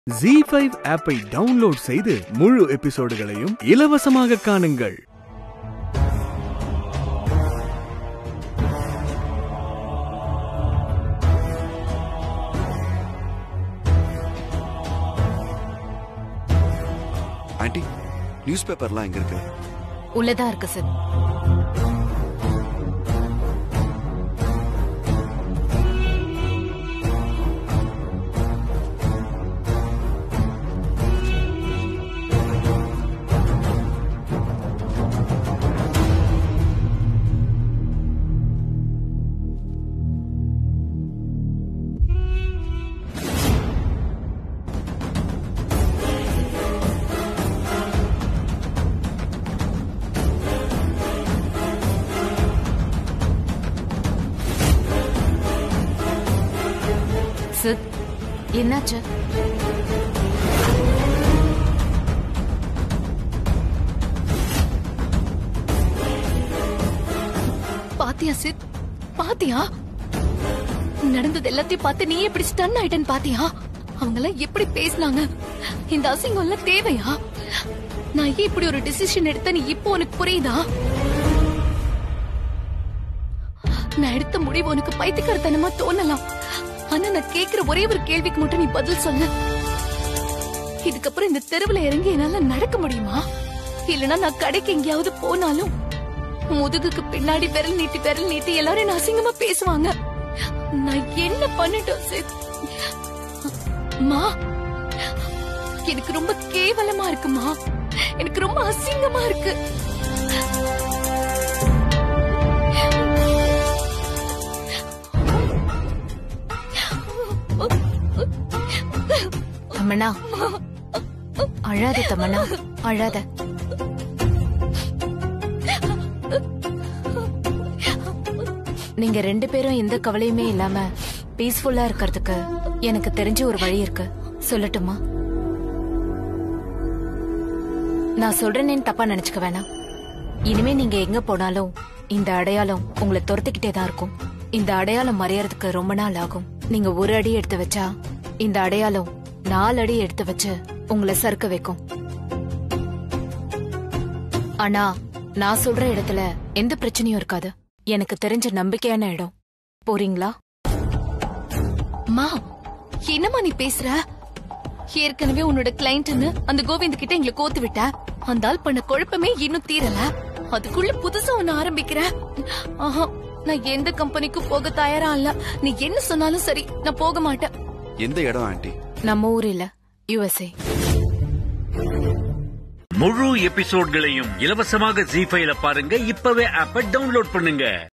G five ஆப்பை download செய்து முழு எபிசோடுகளையும் இலவசமாக காணுங்கள் ஆண்டி நியூஸ் பேப்பர்லாம் எங்க இருக்கு உள்ளதா இருக்கு சார் சார் என்னாச்சு பாத்தியா சித் பாத்தியா நடந்தது எல்லாத்தையும் பார்த்து நீ எப்படி ஸ்டன் ஆயிட்டேன்னு பாத்தியா அவங்க எல்லாம் எப்படி பேசினாங்க இந்த அசிங்கம் எல்லாம் தேவையா நான் ஏன் இப்படி ஒரு டிசிஷன் எடுத்த நீ இப்போ உனக்கு புரியுதா நான் எடுத்த முடிவு உனக்கு பைத்தியக்காரத்தனமா தோணலாம் ஆனா நான் கேக்குற ஒரே ஒரு கேள்விக்கு மட்டும் நீ பதில் சொல்லு இதுக்கப்புறம் இந்த தெருவுல இறங்கி என்னால நடக்க முடியுமா இல்லனா நான் கடைக்கு எங்கேயாவது போனாலும் முதுகுக்கு பின்னாடி விரல் நீட்டி விரல் நீட்டி எல்லாரும் என்ன அசிங்கமா பேசுவாங்க நான் என்ன பண்ணிட்டோம் சித் மா எனக்கு ரொம்ப கேவலமா இருக்குமா எனக்கு ரொம்ப அசிங்கமா இருக்கு தமன்னா அழாத தமன்னா அழாத நீங்க ரெண்டு பேரும் எந்த கவலையுமே இல்லாம பீஸ்ஃபுல்லா இருக்கிறதுக்கு எனக்கு தெரிஞ்ச ஒரு வழி இருக்கு சொல்லட்டுமா நான் சொல்றேனேன்னு தப்பா நினைச்சுக்க வேணாம் இனிமே நீங்க எங்க போனாலும் இந்த அடையாளம் உங்களை துரத்திக்கிட்டே தான் இருக்கும் இந்த அடையாளம் மறையறதுக்கு ரொம்ப நாள் ஆகும் நீங்க ஒரு அடி எடுத்து வச்சா இந்த அடையாளம் நாலு அடி எடுத்து வச்சு உங்களை சறுக்க வைக்கும் ஆனா நான் சொல்ற இடத்துல எந்த பிரச்சனையும் இருக்காது எனக்கு தெரிஞ்ச நம்பிக்கையான இடம் போறீங்களா மா என்னம்மா நீ பேசுற ஏற்கனவே உன்னோட கிளைண்ட்னு அந்த கோவிந்த் கிட்ட எங்களை கோத்து விட்ட அந்த ஆள் பண்ண குழப்பமே இன்னும் தீரல அதுக்குள்ள புதுசா ஒண்ணு ஆரம்பிக்கிற ஆஹா நான் எந்த கம்பெனிக்கும் போக தயாரா இல்ல நீ என்ன சொன்னாலும் சரி நான் போக மாட்டேன் எந்த இடம் ஆண்டி நம்ம ஊர் இல்ல யுஎஸ்ஏ முழு எபிசோட்களையும் இலவசமாக ஜி ஃபைல பாருங்க இப்பவே ஆப்ப டவுன்லோட் பண்ணுங்க